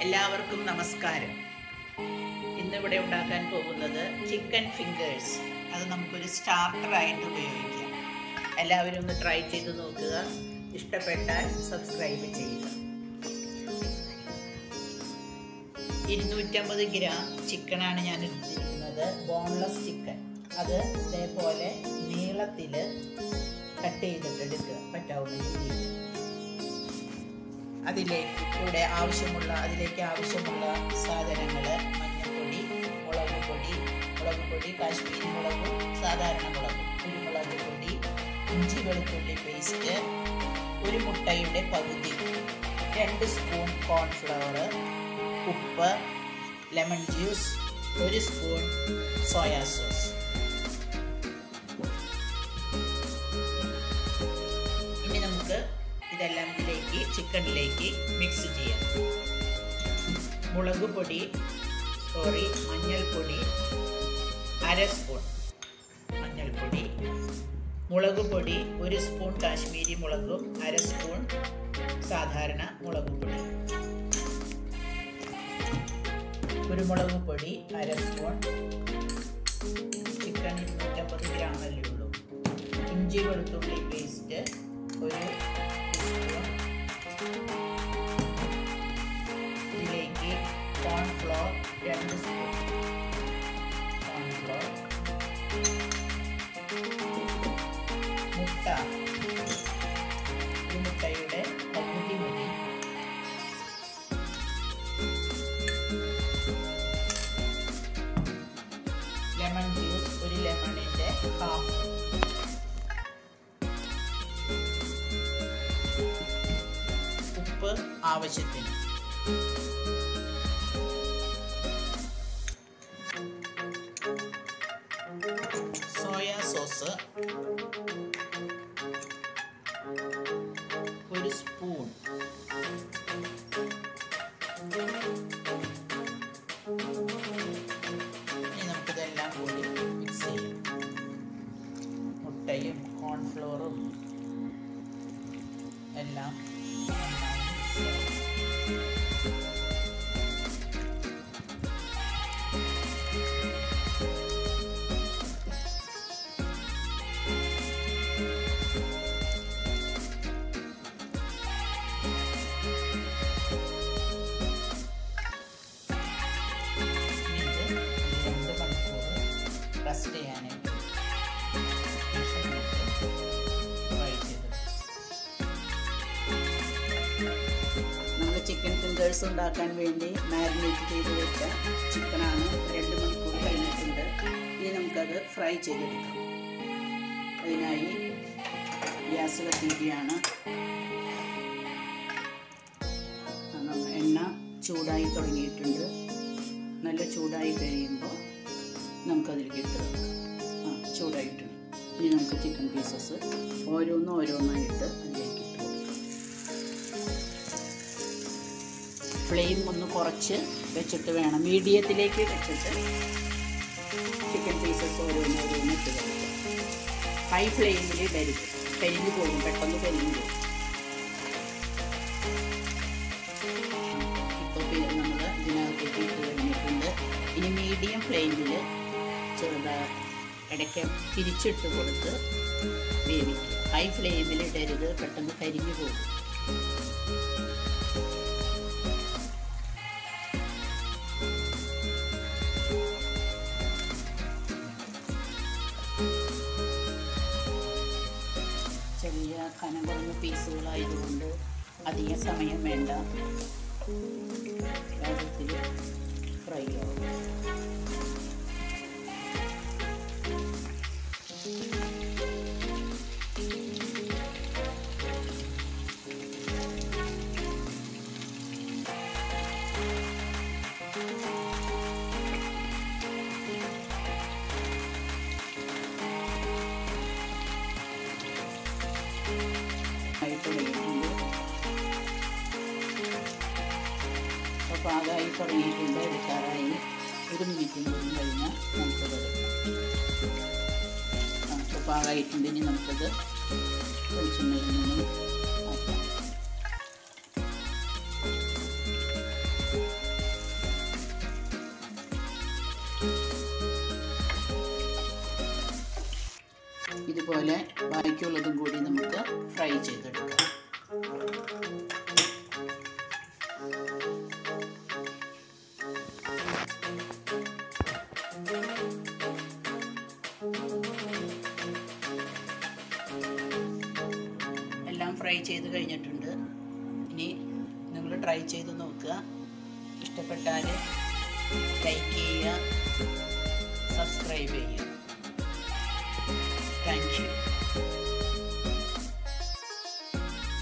എല്ലാവർക്കും നമസ്കാരം ഇന്നിവിടെ ഉണ്ടാക്കാൻ പോകുന്നത് ചിക്കൻ ഫിംഗേഴ്സ് അത് നമുക്കൊരു സ്റ്റാർട്ടറായിട്ട് ഉപയോഗിക്കാം എല്ലാവരും ഒന്ന് ട്രൈ ചെയ്ത് നോക്കുക ഇഷ്ടപ്പെട്ടാൽ സബ്സ്ക്രൈബ് ചെയ്യുക ഇരുന്നൂറ്റമ്പത് ഗ്രാം ചിക്കനാണ് ഞാൻ എടുത്തിരിക്കുന്നത് ബോൺലെസ് ചിക്കൻ അത് ഇതേപോലെ നീളത്തിൽ കട്ട് ചെയ്തിട്ട് എടുക്കുക പറ്റാവുന്ന രീതിയിൽ അതിലേക്ക് കൂടെ ആവശ്യമുള്ള അതിലേക്ക് ആവശ്യമുള്ള സാധനങ്ങൾ മഞ്ഞൾപ്പൊടി മുളക് പൊടി മുളക് പൊടി കാശ്മീരി മുളകും സാധാരണ മുളകും കുരുമുളക് പൊടി ഇഞ്ചി വെളുത്തുള്ളി പേസ്റ്റ് ഒരു മുട്ടയുടെ പകുതി രണ്ട് സ്പൂൺ കോൺഫ്ലവർ ഉപ്പ് ലെമൺ ജ്യൂസ് ഒരു സ്പൂൺ സോയാ സോസ് ഇനി നമുക്ക് ഇതെല്ലാം ഇതിലേക്ക് ചിക്കനിലേക്ക് മിക്സ് ചെയ്യാം മുളക് പൊടി സോറി മഞ്ഞൾപ്പൊടി അര സ്പൂൺ മഞ്ഞൾപ്പൊടി മുളക് പൊടി ഒരു സ്പൂൺ കാശ്മീരി മുളകും അര സ്പൂൺ സാധാരണ മുളക് പൊടി കുരുമുളക് പൊടി അര സ്പൂൺ ചിക്കൻ ഇരുന്നൂറ്റമ്പത് ഗ്രാമല്ലേ ഉള്ളൂ ഇഞ്ചി വെളുത്തുള്ളി പേസ്റ്റ് ഒരു ടീസ്പൂൺ ഇതിലേക്ക് കോൺഫ്ലോർ രണ്ട് സ്പൂൺ കോൺഫ്ലോർ മുട്ട ഒരു മുട്ടയുടെ പകുതി മതി ലെമൺ ജ്യൂസ് ഒരു ലെമണിൻ്റെ ഹാഫ് ഉപ്പ് ആവശ്യത്തിന് സോയാ സോസ് ഒരു സ്പൂൺ ഇനി നമുക്കിതെല്ലാം കൂടി മിക്സ് ചെയ്യാം മുട്ടയും കോൺഫ്ലോറും എല്ലാം നന്നായി mix ചെയ്യാം. ഇനി ഇത് രണ്ട് മണിക്കൂർ റെസ്റ്റ് ചെയ്യാനായിട്ട് ശേഷം നമുക്ക് ഫ്രൈ ചെയ്തെടുക്കാം നമ്മൾ ചിക്കൻ ഫിംഗേഴ്സ് ഉണ്ടാക്കാൻ വേണ്ടി മാരിനേറ്റ് ചെയ്ത് വെച്ച ചിക്കനാണ് രണ്ട് മണിക്കൂർ കഴിഞ്ഞിട്ടുണ്ട് ഇനി നമുക്കത് ഫ്രൈ ചെയ്തെടുക്കാം അതിനായി ഗ്യാസ് കത്തിക്കുകയാണ് കാരണം എണ്ണ ചൂടായി തുടങ്ങിയിട്ടുണ്ട് നല്ല ചൂടായി കഴിയുമ്പോൾ നമുക്കതിലേക്ക് ഇട്ട് വെക്കാം ആ ചൂടായിട്ടുണ്ട് ഇനി നമുക്ക് ചിക്കൻ പീസസ് ഓരോന്നും ഓരോന്നായിട്ട് അതിലേക്ക് ഇട്ട് കൊടുക്കാം ഫ്ലെയിം ഒന്ന് കുറച്ച് വെച്ചിട്ട് വേണം മീഡിയത്തിലേക്ക് വെച്ചിട്ട് ചിക്കൻ പീസസ് ഓരോന്ന് ഓരോന്ന് ഇട്ട് കൊടുക്കുക ഹൈ ഫ്ലെയിമിൽ ഇടരുത് കരിഞ്ഞു പോകും പെട്ടെന്ന് കരിഞ്ഞു പോകും ഇപ്പോൾ നമ്മൾ ഇതിനകത്തേക്ക് ഇട്ട് കഴിഞ്ഞിട്ടുണ്ട് ഇനി മീഡിയം ഫ്ലെയിമിൽ ചെറുതാ ഇടയ്ക്ക് തിരിച്ചിട്ട് കൊടുത്ത് വേവിക്കുക ഹൈ ഫ്ലെയിമിൽ ഇടരുത് പെട്ടെന്ന് കരിഞ്ഞു പോകും ചെറിയ കനം കുറഞ്ഞ പീസുകളായതുകൊണ്ട് അധികം സമയം വേണ്ട വേഗത്തിൽ ഫ്രൈ ആവും ആയിട്ട് തുടങ്ങിയിട്ടുണ്ട് അപ്പോൾ പാകമായി തുടങ്ങിയിട്ടുണ്ട് എടുക്കാറായി ഒരു മിനിറ്റും കൂടി കഴിഞ്ഞാൽ നമുക്കത് എടുക്കാം ആ അപ്പോൾ പാകമായിട്ടുണ്ട് ഇനി നമുക്കത് വെളിച്ചെണ്ണയിൽ നിന്ന് മാറ്റാം ഇതുപോലെ ബാക്കിയുള്ളതും കൂടി നമുക്ക് ഫ്രൈ ചെയ്തെടുക്കാം എല്ലാം ഫ്രൈ ചെയ്ത് കഴിഞ്ഞിട്ടുണ്ട് ഇനി നിങ്ങൾ ട്രൈ ചെയ്ത് നോക്കുക ഇഷ്ടപ്പെട്ടാൽ ലൈക്ക് ചെയ്യുക സബ്സ്ക്രൈബ് ചെയ്യുക